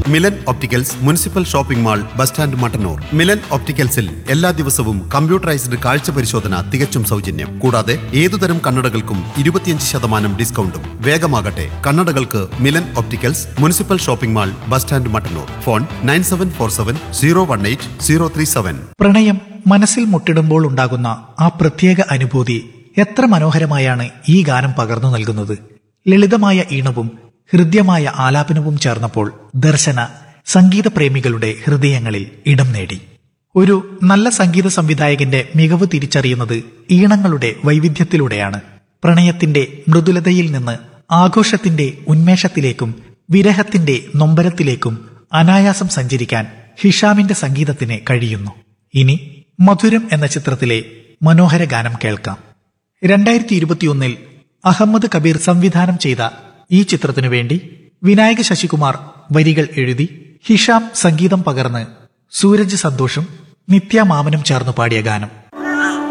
Milan opticals municipal shopping mall bus stand Mattannur Milan ഒപ്റ്റിക്കൽസിൽ എല്ലാ ദിവസവും കമ്പ്യൂട്ടറൈസ്ഡ് കാഴ്ച പരിശോധന തികച്ചും സൗജന്യം കൂടാതെ ഏതുതരം കണ്ണടകൾക്കും ഇരുപത്തിയഞ്ച് ശതമാനം ഡിസ്കൗണ്ടും വേഗമാകട്ടെ കണ്ണടകൾക്ക് Milan opticals municipal shopping mall bus stand Mattannur phone nine seven four seven zero one eight zero three seven പ്രണയം മനസ്സിൽ മുട്ടിടുമ്പോൾ ഉണ്ടാകുന്ന ആ പ്രത്യേക അനുഭൂതി എത്ര മനോഹരമായാണ് ഈ ഗാനം പകർന്നു നൽകുന്നത് ലളിതമായ ഈണവും ഹൃദ്യമായ ആലാപനവും ചേർന്നപ്പോൾ ദർശന സംഗീത പ്രേമികളുടെ ഹൃദയങ്ങളിൽ ഇടം നേടി ഒരു നല്ല സംഗീത സംവിധായകന്റെ മികവ് തിരിച്ചറിയുന്നത് ഈണങ്ങളുടെ വൈവിധ്യത്തിലൂടെയാണ് പ്രണയത്തിന്റെ മൃദുലതയിൽ നിന്ന് ആഘോഷത്തിന്റെ ഉന്മേഷത്തിലേക്കും വിരഹത്തിന്റെ നൊമ്പരത്തിലേക്കും അനായാസം സഞ്ചരിക്കാൻ ഹിഷാമിന്റെ സംഗീതത്തിന് കഴിയുന്നു ഇനി മധുരം എന്ന ചിത്രത്തിലെ മനോഹര ഗാനം കേൾക്കാം രണ്ടായിരത്തി ഇരുപത്തിയൊന്നിൽ അഹമ്മദ് കബീർ സംവിധാനം ചെയ്ത ഈ ചിത്രത്തിനു വേണ്ടി വിനായക ശശികുമാർ വരികൾ എഴുതി ഹിഷാം സംഗീതം പകർന്ന് സൂരജ് സന്തോഷും നിത്യ മാമനും ചേർന്ന് പാടിയ ഗാനം